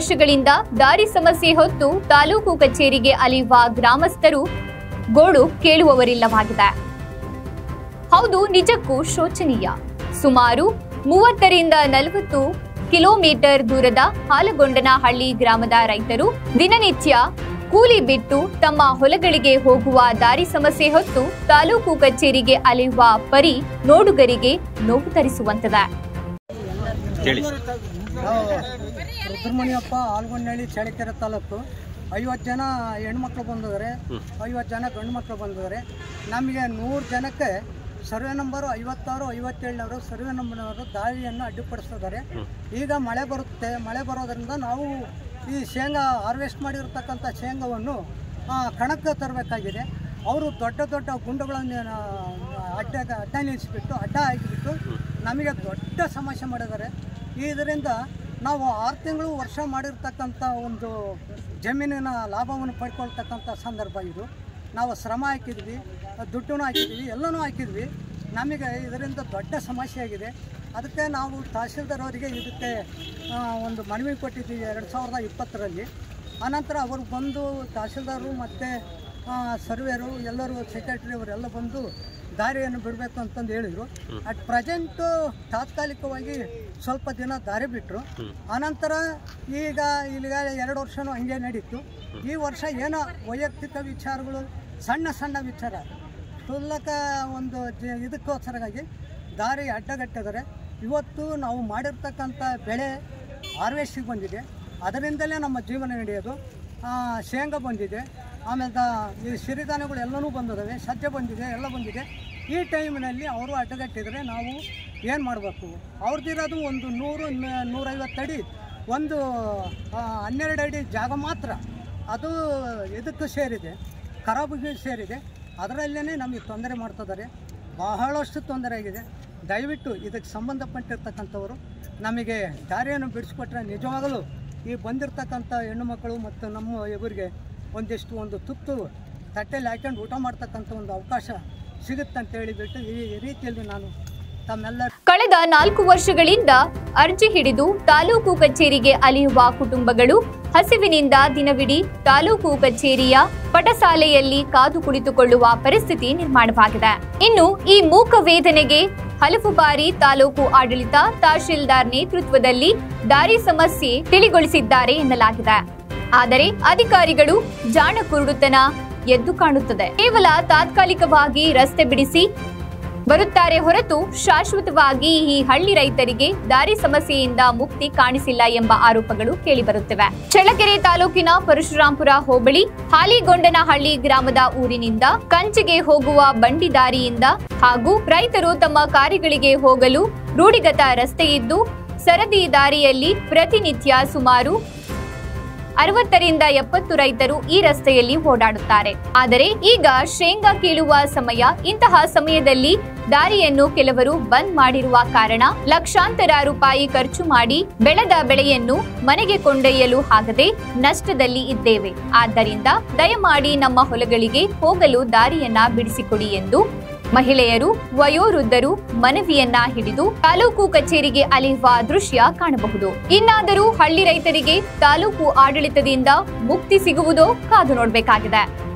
ವರ್ಷಗಳಿಂದ ದಾರಿ ಸಮಸ್ಯೆ ಹೊತ್ತು ತಾಲೂಕು ಕಚೇರಿಗೆ ಅಲಿಯುವ ಗ್ರಾಮಸ್ಥರು ಗೋಳು ಕೇಳುವವರಿಲ್ಲವಾಗಿದೆ ಹೌದು ನಿಜಕ್ಕೂ ಶೋಚನೀಯ ಸುಮಾರು ಮೂವತ್ತರಿಂದ ನಲವತ್ತು ಕಿಲೋಮೀಟರ್ ದೂರದ ಹಾಲಗೊಂಡನಹಳ್ಳಿ ಗ್ರಾಮದ ರೈತರು ದಿನನಿತ್ಯ ಕೂಲಿ ಬಿಟ್ಟು ತಮ್ಮ ಹೊಲಗಳಿಗೆ ಹೋಗುವ ದಾರಿ ಸಮಸ್ಯೆ ಹೊತ್ತು ತಾಲೂಕು ಕಚೇರಿಗೆ ಅಲೆಯುವ ಪರಿ ನೋಡುಗರಿಗೆ ನೋವು ತರಿಸುವಂತದೆ ಹೇಳಿ ನಾವು ರುದ್ರಮಣಿಯಪ್ಪ ಆಲ್ಗೊಂಡಳ್ಳಿ ಚಳ್ಳಕೆರೆ ತಾಲೂಕು ಐವತ್ತು ಜನ ಹೆಣ್ಮಕ್ಳು ಬಂದಿದ್ದಾರೆ ಐವತ್ತು ಜನ ಗಂಡು ಮಕ್ಕಳು ಬಂದಿದ್ದಾರೆ ನಮಗೆ ನೂರು ಜನಕ್ಕೆ ಸರ್ವೆ ನಂಬರು ಐವತ್ತಾರು ಐವತ್ತೇಳನವರು ಸರ್ವೆ ನಂಬರ್ನವರು ದಾರಿಯನ್ನು ಅಡ್ಡಿಪಡಿಸ್ತಿದ್ದಾರೆ ಈಗ ಮಳೆ ಬರುತ್ತೆ ಮಳೆ ಬರೋದ್ರಿಂದ ನಾವು ಈ ಶೇಂಗಾ ಹಾರ್ವೆಸ್ಟ್ ಮಾಡಿರ್ತಕ್ಕಂಥ ಶೇಂಗಾವನ್ನು ಆ, ಕಣಕ್ಕೆ ತರಬೇಕಾಗಿದೆ ಅವರು ದೊಡ್ಡ ದೊಡ್ಡ ಗುಂಡುಗಳನ್ನು ಆ, ಅಡ್ಡ ಅಡ್ಡ ನಿಲ್ಲಿಸಿಬಿಟ್ಟು ಅಡ್ಡ ಹಾಕಿಬಿಟ್ಟು ನಮಗೆ ದೊಡ್ಡ ಸಮಸ್ಯೆ ಮಾಡಿದ್ದಾರೆ ಇದರಿಂದ ನಾವು ಆರು ತಿಂಗಳು ವರ್ಷ ಮಾಡಿರ್ತಕ್ಕಂಥ ಒಂದು ಜಮೀನಿನ ಲಾಭವನ್ನು ಪಡ್ಕೊಳ್ತಕ್ಕಂಥ ಸಂದರ್ಭ ಇದು ನಾವು ಶ್ರಮ ಹಾಕಿದ್ವಿ ದುಡ್ಡನ್ನು ಹಾಕಿದ್ವಿ ಎಲ್ಲನೂ ಹಾಕಿದ್ವಿ ನಮಗೆ ಇದರಿಂದ ದೊಡ್ಡ ಸಮಸ್ಯೆ ಆಗಿದೆ ಅದಕ್ಕೆ ನಾವು ತಹಸೀಲ್ದಾರ್ ಅವರಿಗೆ ಇದಕ್ಕೆ ಆ, ಒಂದು ಮನವಿ ಕೊಟ್ಟಿದ್ದೀವಿ ಎರಡು ಸಾವಿರದ ಇಪ್ಪತ್ತರಲ್ಲಿ ಆನಂತರ ಅವರು ಬಂದು ತಹಸೀಲ್ದಾರು ಮತ್ತು ಸರ್ವೇರು ಎಲ್ಲರೂ ಸೆಕ್ರೆಟರಿ ಅವರೆಲ್ಲ ಬಂದು ದಾರಿಯನ್ನು ಬಿಡಬೇಕು ಅಂತಂದು ಹೇಳಿದರು ಅಟ್ ಪ್ರೆಸೆಂಟು ತಾತ್ಕಾಲಿಕವಾಗಿ ಸ್ವಲ್ಪ ದಿನ ದಾರಿ ಬಿಟ್ಟರು ಆನಂತರ ಈಗ ಈಗ ಎರಡು ವರ್ಷನೂ ಹಂಗೆ ನಡೀತು ಈ ವರ್ಷ ಏನೋ ವೈಯಕ್ತಿಕ ವಿಚಾರಗಳು ಸಣ್ಣ ಸಣ್ಣ ವಿಚಾರ ಕ್ಷುಲ್ಲಕ ಒಂದು ಜ- ಇದಕ್ಕೋಸ್ಕರವಾಗಿ ದಾರಿ ಅಡ್ಡಗಟ್ಟಿದ್ದಾರೆ ಇವತ್ತು ನಾವು ಮಾಡಿರ್ತಕ್ಕಂಥ ಬೆಳೆ ಹಾರ್ವೆಸ್ಟಿಗೆ ಬಂದಿದೆ ಅದರಿಂದಲೇ ನಮ್ಮ ಜೀವನ ನಡೆಯೋದು ಆ, ಶೇಂಗಾ ಬಂದಿದೆ ಆಮೇಲೆ ದ ಈ ಸಿರಿಧಾನ್ಯಗಳು ಎಲ್ಲನೂ ಬಂದಿದ್ದಾವೆ ಸಜ್ಜೆ ಬಂದಿದೆ ಎಲ್ಲ ಬಂದಿದೆ ಈ ಟೈಮಿನಲ್ಲಿ ಅವರು ಅಡ್ಡಗಟ್ಟಿದರೆ ನಾವು ಏನು ಮಾಡಬೇಕು ಅವ್ರದ್ದಿರೋದು ಒಂದು ನೂರು ನ- ನೂರೈವತ್ತು ಅಡಿ ಒಂದು ಆ, ಹನ್ನೆರಡು ಅಡಿ ಜಾಗ ಮಾತ್ರ ಅದು ಇದಕ್ಕೆ ಸೇರಿದೆ ಖರಾಬಿಗೆ ಸೇರಿದೆ ಅದರಲ್ಲೇ ನಮಗೆ ತೊಂದರೆ ಮಾಡ್ತಿದ್ದಾರೆ ಬಹಳಷ್ಟು ತೊಂದರೆ ಆಗಿದೆ ದಯವಿಟ್ಟು ಇದಕ್ಕೆ ಸಂಬಂಧಪಟ್ಟಿರ್ತಕ್ಕಂಥವರು ನಮಗೆ ದಾರಿಯನ್ನು ಬಿಡಿಸ್ಕೊಟ್ರೆ ನಿಜವಾಗಲೂ ಈ ಬಂದಿರತಕ್ಕಂಥ ಹೆಣ್ಣು ಮಕ್ಕಳು ಮತ್ತು ನಮ್ಮ ಇವರಿಗೆ ಒಂದಿಷ್ಟು ಒಂದು ತುತ್ತು ತಟ್ಟೆಯಲ್ಲಿ ಹಾಕೊಂಡು ಊಟ ಮಾಡ್ತಕ್ಕಂಥ ಒಂದು ಅವಕಾಶ ಸಿಗುತ್ತಂತ ಹೇಳಿಬಿಟ್ಟು ಈ ಈ ರೀತಿಯಲ್ಲಿ ನಾನು ತಮ್ಮೆಲ್ಲರ ಕಳೆದ ನಾಲ್ಕು ವರ್ಷಗಳಿಂದ ಅರ್ಜಿ ಹಿಡಿದು ತಾಲೂಕು ಕಚೇರಿಗೆ ಅಲೆಯುವ ಕುಟುಂಬಗಳು ಹಸಿವಿನಿಂದ ದಿನವಿಡೀ ತಾಲೂಕು ಕಚೇರಿಯ ಪಟಸಾಲೆಯಲ್ಲಿ ಕಾದು ಕುಳಿತುಕೊಳ್ಳುವ ಪರಿಸ್ಥಿತಿ ನಿರ್ಮಾಣವಾಗಿದೆ ಇನ್ನು ಈ ಮೂಕ ವೇದನೆಗೆ ಹಲವು ಬಾರಿ ತಾಲೂಕು ಆಡಳಿತ ತಹಶೀಲ್ದಾರ್ ನೇತೃತ್ವದಲ್ಲಿ ದಾರಿ ಸಮಸ್ಯೆ ತಿಳಿಗೊಳಿಸಿದ್ದಾರೆ ಎನ್ನಲಾಗಿದೆ ಆದರೆ ಅಧಿಕಾರಿಗಳು ಜಾಣ ಕುರುಡುತನ ಎದ್ದು ಕಾಣುತ್ತದೆ ಕೇವಲ ತಾತ್ಕಾಲಿಕವಾಗಿ ರಸ್ತೆ ಬಿಡಿಸಿ ಬರುತ್ತಾರೆ ಹೊರತು ಶಾಶ್ವತವಾಗಿ ಈ ಹಳ್ಳಿ ರೈತರಿಗೆ ದಾರಿ ಸಮಸ್ಯೆಯಿಂದ ಮುಕ್ತಿ ಕಾಣಿಸಿಲ್ಲ ಎಂಬ ಆರೋಪಗಳು ಕೇಳಿಬರುತ್ತಿವೆ ಚಳ್ಳಕೆರೆ ತಾಲೂಕಿನ ಪರಶುರಾಂಪುರ ಹೋಬಳಿ ಹಾಲಿಗೊಂಡನಹಳ್ಳಿ ಗ್ರಾಮದ ಊರಿನಿಂದ ಕಂಚಿಗೆ ಹೋಗುವ ಬಂಡಿ ದಾರಿಯಿಂದ ಹಾಗೂ ರೈತರು ತಮ್ಮ ಕಾರ್ಯಗಳಿಗೆ ಹೋಗಲು ರೂಢಿಗತ ರಸ್ತೆ ಇದ್ದು ಸರದಿ ದಾರಿಯಲ್ಲಿ ಪ್ರತಿನಿತ್ಯ ಸುಮಾರು ಅರವತ್ತರಿಂದ ಎಪ್ಪತ್ತು ರೈತರು ಈ ರಸ್ತೆಯಲ್ಲಿ ಓಡಾಡುತ್ತಾರೆ ಆದರೆ ಈಗ ಶೇಂಗಾ ಕೀಳುವ ಸಮಯ ಇಂತಹ ಸಮಯದಲ್ಲಿ ದಾರಿಯನ್ನು ಕೆಲವರು ಬಂದ್ ಮಾಡಿರುವ ಕಾರಣ ಲಕ್ಷಾಂತರ ರೂಪಾಯಿ ಖರ್ಚು ಮಾಡಿ ಬೆಳೆದ ಬೆಳೆಯನ್ನು ಮನೆಗೆ ಕೊಂಡೊಯ್ಯಲು ಆಗದೆ ನಷ್ಟದಲ್ಲಿ ಇದ್ದೇವೆ ಆದ್ದರಿಂದ ದಯಮಾಡಿ ನಮ್ಮ ಹೊಲಗಳಿಗೆ ಹೋಗಲು ದಾರಿಯನ್ನ ಬಿಡಿಸಿಕೊಡಿ ಎಂದು ಮಹಿಳೆಯರು ವಯೋವೃದ್ಧರು ಮನವಿಯನ್ನ ಹಿಡಿದು ತಾಲೂಕು ಕಚೇರಿಗೆ ಅಲೆಯುವ ದೃಶ್ಯ ಕಾಣಬಹುದು ಇನ್ನಾದರೂ ಹಳ್ಳಿ ರೈತರಿಗೆ ತಾಲೂಕು ಆಡಳಿತದಿಂದ ಮುಕ್ತಿ ಸಿಗುವುದೋ ಕಾದು ನೋಡಬೇಕಾಗಿದೆ